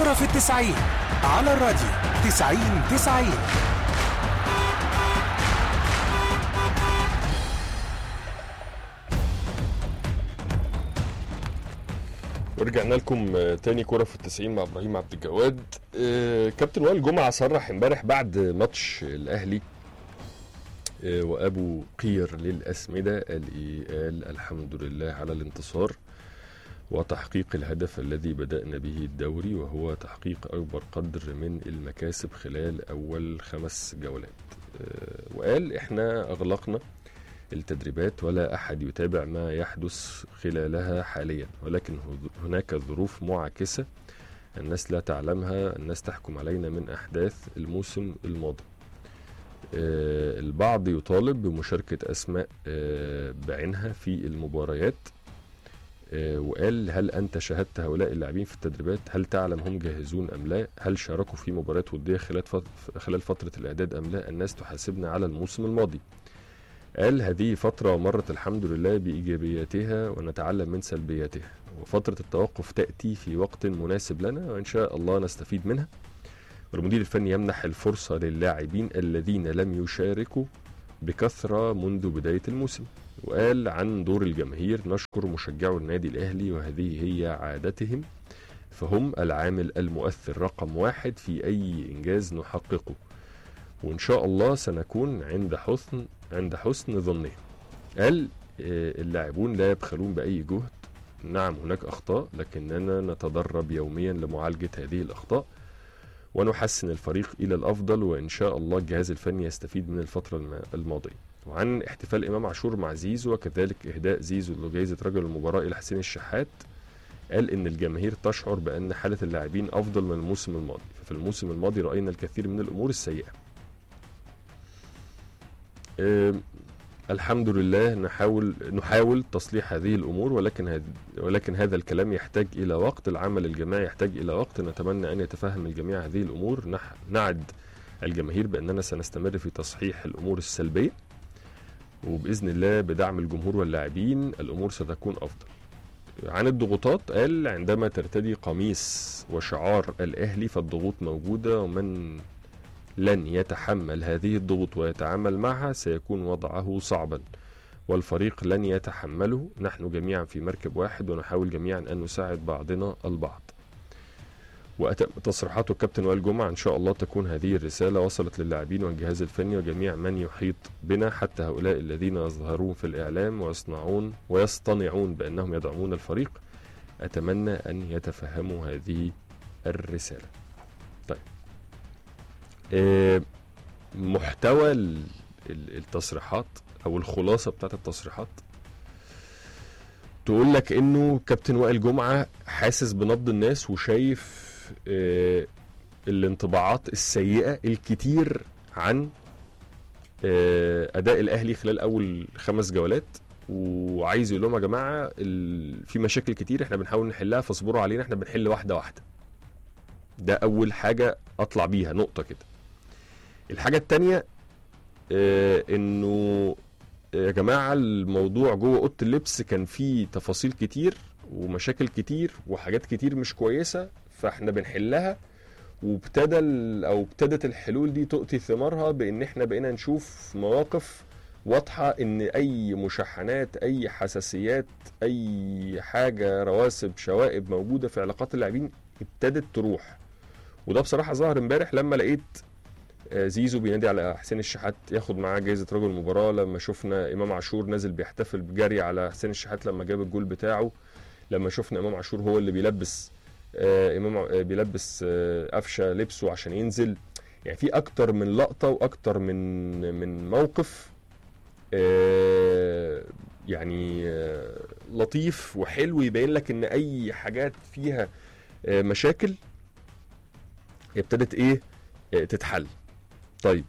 كرة في التسعين على الراديو تسعين تسعين ورجعنا لكم آه، تاني كرة في التسعين مع ابراهيم عبد الجواد آه، كابتن وائل جمعة صرح امبارح بعد ماتش الاهلي آه، وابو قير للاسمده قال ايه قال الحمد لله على الانتصار وتحقيق الهدف الذي بدانا به الدوري وهو تحقيق اكبر قدر من المكاسب خلال اول خمس جولات آه، وقال احنا اغلقنا التدريبات ولا احد يتابع ما يحدث خلالها حاليا ولكن هو- هناك ظروف معاكسه الناس لا تعلمها الناس تحكم علينا من احداث الموسم الماضي آه، البعض يطالب بمشاركة أسماء آه، بعينها في المباريات آه، وقال هل أنت شاهدت هؤلاء اللاعبين في التدريبات هل تعلم هم جاهزون أم لا هل شاركوا في مباريات ودية خلال فت- خلال فترة الإعداد أم لا الناس تحاسبنا على الموسم الماضي قال هذه فترة مرت الحمد لله بإيجابياتها ونتعلم من سلبياتها وفترة التوقف تأتي في وقت مناسب لنا وإن شاء الله نستفيد منها والمدير الفني يمنح الفرصة للاعبين الذين لم يشاركوا بكثرة منذ بداية الموسم وقال عن دور الجماهير نشكر مشجعو النادي الأهلي وهذه هي عادتهم فهم العامل المؤثر رقم واحد في أي إنجاز نحققه وإن شاء الله سنكون عند حسن عند حسن ظنهم قال آه، اللاعبون لا يبخلون بأي جهد نعم هناك أخطاء لكننا نتدرب يوميا لمعالجة هذه الأخطاء ونحسن الفريق الى الافضل وان شاء الله الجهاز الفني يستفيد من الفتره الم- الماضيه. وعن احتفال امام عاشور مع زيزو وكذلك اهداء زيزو لجائزه رجل المباراه الى حسين الشحات قال ان الجماهير تشعر بان حاله اللاعبين افضل من الموسم الماضي، ففي الموسم الماضي راينا الكثير من الامور السيئه. آم، الحمد لله نحاول نحاول تصليح هذه الامور ولكن هذ ولكن هذا الكلام يحتاج الى وقت العمل الجماعي يحتاج الى وقت نتمنى ان يتفهم الجميع هذه الامور نح نعد الجماهير باننا سنستمر في تصحيح الامور السلبيه وباذن الله بدعم الجمهور واللاعبين الامور ستكون افضل عن الضغوطات قال عندما ترتدي قميص وشعار الاهلي فالضغوط موجوده ومن لن يتحمل هذه الضغوط ويتعامل معها سيكون وضعه صعبا والفريق لن يتحمله نحن جميعا في مركب واحد ونحاول جميعا أن نساعد بعضنا البعض وأتم تصريحات الكابتن وائل جمعة إن شاء الله تكون هذه الرسالة وصلت للاعبين والجهاز الفني وجميع من يحيط بنا حتى هؤلاء الذين يظهرون في الإعلام ويصنعون ويصطنعون بأنهم يدعمون الفريق أتمنى أن يتفهموا هذه الرسالة طيب آه، محتوى ال- ال- التصريحات او الخلاصه بتاعت التصريحات تقول لك انه كابتن وائل جمعه حاسس بنبض الناس وشايف آه، الانطباعات السيئه الكتير عن آه، اداء الاهلي خلال اول خمس جولات وعايز يقول لهم يا جماعه ال- في مشاكل كتير احنا بنحاول نحلها فاصبروا علينا احنا بنحل واحده واحده ده اول حاجه اطلع بيها نقطه كده الحاجه التانية آه انه يا جماعه الموضوع جوه اوضه اللبس كان فيه تفاصيل كتير ومشاكل كتير وحاجات كتير مش كويسه فاحنا بنحلها وابتدى ال- او ابتدت الحلول دي تؤتي ثمارها بان احنا بقينا نشوف مواقف واضحه ان اي مشحنات اي حساسيات اي حاجه رواسب شوائب موجوده في علاقات اللاعبين ابتدت تروح وده بصراحه ظهر امبارح لما لقيت آه، زيزو بينادي على حسين الشحات ياخد معاه جائزه رجل المباراه لما شفنا امام عاشور نازل بيحتفل بجري على حسين الشحات لما جاب الجول بتاعه لما شفنا امام عاشور هو اللي بيلبس آه امام ع- آه بيلبس آه قفشه لبسه عشان ينزل يعني في اكتر من لقطه واكتر من من موقف آه يعني آه لطيف وحلو يبين لك ان اي حاجات فيها آه مشاكل ابتدت ايه آه تتحل طيب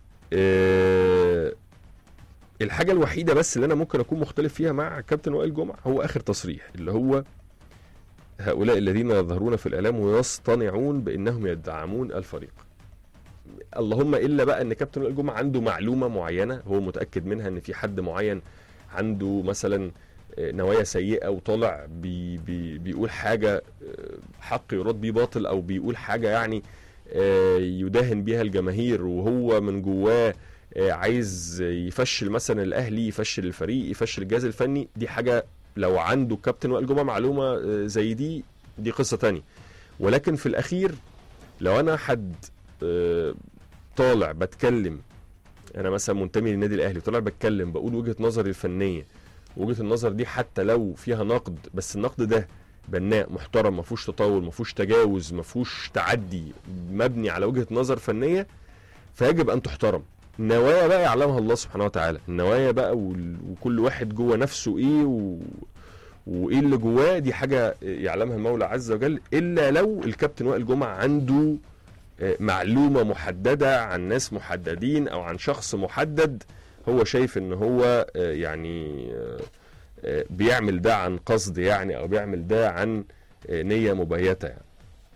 آه الحاجه الوحيده بس اللي انا ممكن اكون مختلف فيها مع كابتن وائل جمعه هو اخر تصريح اللي هو هؤلاء الذين يظهرون في الاعلام ويصطنعون بانهم يدعمون الفريق اللهم الا بقى ان كابتن وائل جمعه عنده معلومه معينه هو متاكد منها ان في حد معين عنده مثلا آه، نوايا سيئه وطالع بي بي بيقول حاجه آه، حق يراد بيه باطل او بيقول حاجه يعني آه، يداهن بيها الجماهير وهو من جواه آه، عايز يفشل مثلا الاهلي يفشل الفريق يفشل الجهاز الفني دي حاجه لو عنده كابتن وائل جمعه معلومه آه، زي دي دي قصه تانية ولكن في الاخير لو انا حد آه، طالع بتكلم انا مثلا منتمي للنادي الاهلي طالع بتكلم بقول وجهه نظري الفنيه وجهه النظر دي حتى لو فيها نقد بس النقد ده بناء محترم ما فيهوش تطاول ما فيهوش تجاوز ما فيهوش تعدي مبني على وجهه نظر فنيه فيجب ان تحترم النوايا بقى يعلمها الله سبحانه وتعالى النوايا بقى وال- وكل واحد جوه نفسه ايه و... وايه اللي جواه دي حاجه يعلمها المولى عز وجل الا لو الكابتن وائل جمعه عنده آه، معلومه محدده عن ناس محددين او عن شخص محدد هو شايف ان هو آه، يعني آه، آه، بيعمل ده عن قصد يعني او بيعمل ده عن آه، نيه مبيته يعني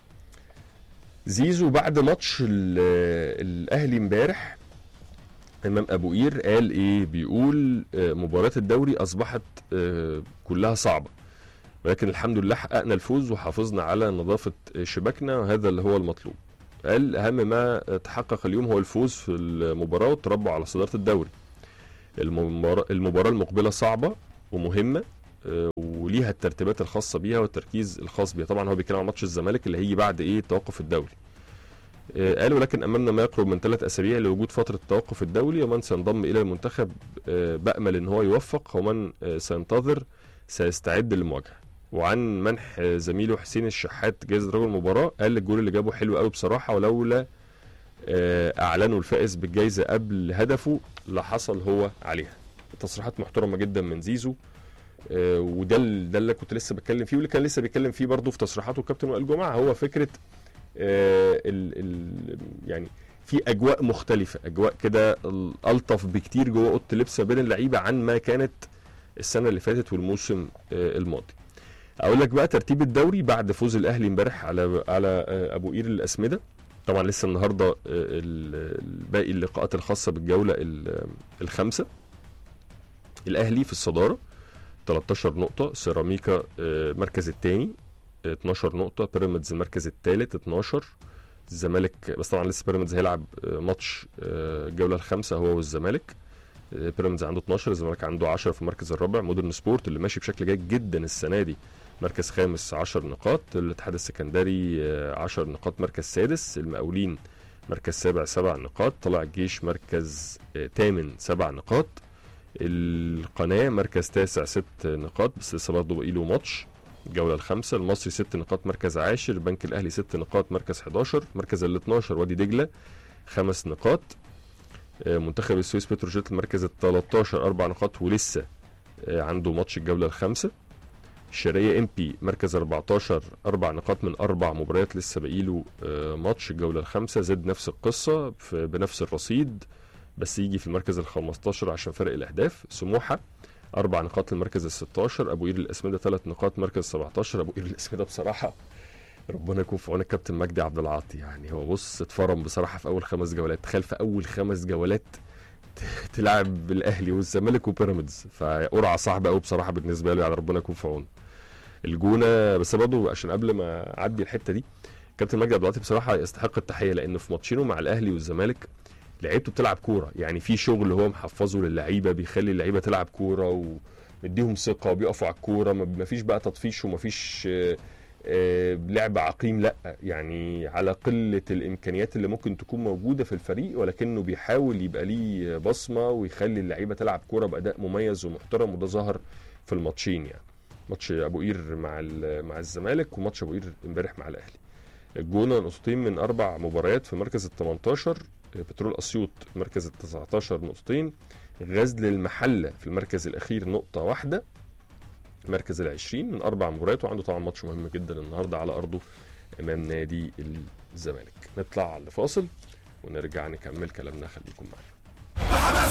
زيزو بعد ماتش ال- الاهلي امبارح امام ابو قير قال ايه بيقول آه، مباراه الدوري اصبحت آه، كلها صعبه ولكن الحمد لله حققنا الفوز وحافظنا على نظافه شباكنا وهذا اللي هو المطلوب قال اهم ما تحقق اليوم هو الفوز في المباراه والتربع على صداره الدوري المباراه المباراه المقبله صعبه ومهمه آه، وليها الترتيبات الخاصه بيها والتركيز الخاص بيها طبعا هو بيتكلم عن ماتش الزمالك اللي هيجي بعد ايه التوقف الدولي آه، قال ولكن امامنا ما يقرب من ثلاث اسابيع لوجود فتره التوقف الدولي ومن سينضم الى المنتخب آه، بامل ان هو يوفق ومن آه، سينتظر سيستعد للمواجهه وعن منح آه، زميله حسين الشحات جائزه رجل المباراه قال الجول اللي جابه حلو قوي بصراحه ولولا آه، اعلنوا الفائز بالجائزه قبل هدفه لحصل هو عليها تصريحات محترمه جدا من زيزو آه، وده ال- ده اللي كنت لسه بتكلم فيه واللي كان لسه بيتكلم فيه برضه في تصريحاته الكابتن وائل جمعه هو فكره آه، ال ال يعني في اجواء مختلفه اجواء كده ال- الطف بكتير جوه اوضه اللبس ما بين اللعيبه عن ما كانت السنه اللي فاتت والموسم آه، الماضي اقول لك بقى ترتيب الدوري بعد فوز الاهلي امبارح على على آه، ابو قير الاسمده طبعا لسه النهارده آه، ال- ال- باقي اللقاءات الخاصه بالجوله ال- الخامسه الاهلي في الصداره 13 نقطه سيراميكا آه، مركز الثاني 12 نقطه بيراميدز المركز الثالث 12 الزمالك بس طبعا لسه بيراميدز هيلعب آه، ماتش آه، الجوله الخامسه هو والزمالك آه، بيراميدز عنده 12 الزمالك عنده 10 في المركز الرابع مودرن سبورت اللي ماشي بشكل جيد جدا السنه دي مركز خامس 10 نقاط الاتحاد السكندري آه، 10 نقاط مركز سادس المقاولين مركز سابع سبع نقاط طلع الجيش مركز آه، تامن سبع نقاط القناة مركز تاسع ست نقاط بس لسه برضه باقي له ماتش الجولة الخامسة المصري ست نقاط مركز عاشر البنك الأهلي ست نقاط مركز 11 مركز ال 12 وادي دجلة خمس نقاط آه، منتخب السويس بتروجيت المركز ال 13 أربع نقاط ولسه آه، عنده ماتش الجولة الخامسة الشرقية ام بي مركز 14 أربع نقاط من أربع مباريات لسه باقي له آه، ماتش الجولة الخامسة زد نفس القصة في- بنفس الرصيد بس يجي في المركز ال 15 عشان فرق الأهداف سموحة أربع نقاط للمركز ال 16 أبو قير الأسمدة ثلاث نقاط مركز 17 أبو قير الأسمدة بصراحة ربنا يكون في عون الكابتن مجدي عبد العاطي يعني هو بص اتفرم بصراحة في أول خمس جولات تخيل في أول خمس جولات ت- تلعب الأهلي والزمالك وبيراميدز فقرعة صعبة قوي بصراحة بالنسبة له يعني ربنا يكون في عونه الجونه بس برضه عشان قبل ما اعدي الحته دي كابتن مجدي عبد العاطي بصراحه يستحق التحيه لانه في ماتشينه مع الاهلي والزمالك لعيبته بتلعب كوره يعني في شغل هو محفظه للعيبه بيخلي اللعيبه تلعب كوره ومديهم ثقه وبيقفوا على الكوره ما ما فيش بقى تطفيش وما فيش آه، آه، لعب عقيم لا يعني على قله الامكانيات اللي ممكن تكون موجوده في الفريق ولكنه بيحاول يبقى ليه بصمه ويخلي اللعيبه تلعب كوره باداء مميز ومحترم وده ظهر في الماتشين يعني ماتش ابو قير مع ال- مع الزمالك وماتش ابو قير امبارح مع الاهلي الجونه نقطتين من اربع مباريات في مركز ال 18 بترول اسيوط مركز ال 19 نقطتين غزل المحله في المركز الاخير نقطه واحده مركز ال 20 من اربع مباريات وعنده طبعا ماتش مهم جدا النهارده على ارضه امام نادي الزمالك نطلع على فاصل ونرجع نكمل كلامنا خليكم معانا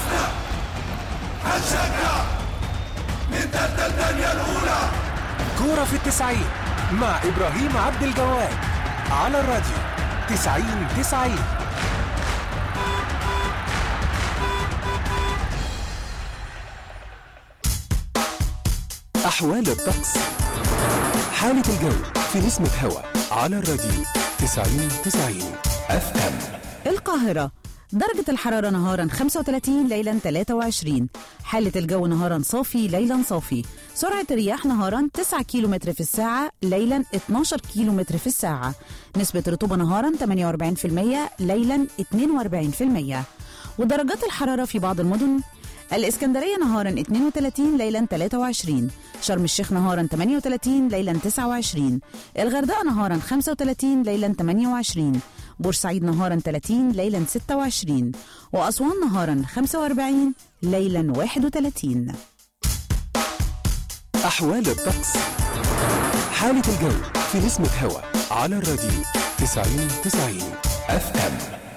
كورة في التسعين مع إبراهيم عبد الجواد على الراديو تسعين تسعين أحوال الطقس حالة الجو في نسمة هوا على الراديو 90 90 اف ام القاهرة درجة الحرارة نهارا 35 ليلا 23 حالة الجو نهارا صافي ليلا صافي سرعة الرياح نهارا 9 كيلومتر في الساعة ليلا 12 كيلومتر في الساعة نسبة رطوبة نهارا 48% ليلا 42% ودرجات الحرارة في بعض المدن الإسكندرية نهارا 32 ليلا 23 شرم الشيخ نهارا 38 ليلا 29 الغردقة نهارا 35 ليلا 28 بورسعيد نهارا 30 ليلا 26 وأسوان نهارا 45 ليلا 31 أحوال الطقس حالة الجو في نسمة هوا على الراديو 90 90 اف ام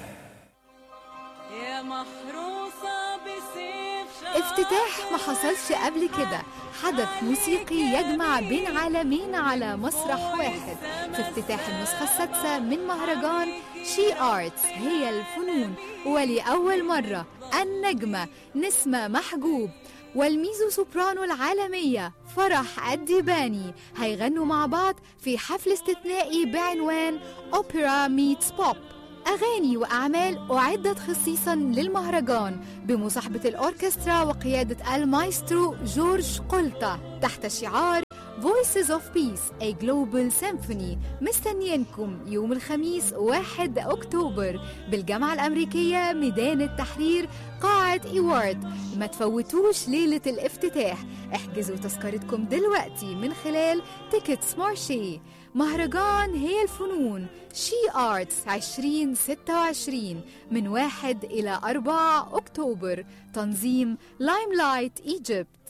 يا محروسة بسيف شعر افتتاح ما حصلش قبل كده حدث موسيقي يجمع بين عالمين على مسرح واحد في افتتاح النسخة السادسة من مهرجان شي آرتس هي الفنون ولأول مرة النجمة نسمة محجوب والميزو سوبرانو العالمية فرح الديباني هيغنوا مع بعض في حفل استثنائي بعنوان أوبرا ميتس بوب أغاني وأعمال أعدت خصيصا للمهرجان بمصاحبة الأوركسترا وقيادة المايسترو جورج قلطة تحت شعار Voices of Peace A Global Symphony مستنيينكم يوم الخميس 1 أكتوبر بالجامعة الأمريكية ميدان التحرير قاعة إيوارد ما تفوتوش ليلة الافتتاح احجزوا تذكرتكم دلوقتي من خلال تيكتس مارشي مهرجان هي الفنون شي آرتس 2026 من 1 إلى 4 أكتوبر تنظيم لايم لايت إيجيبت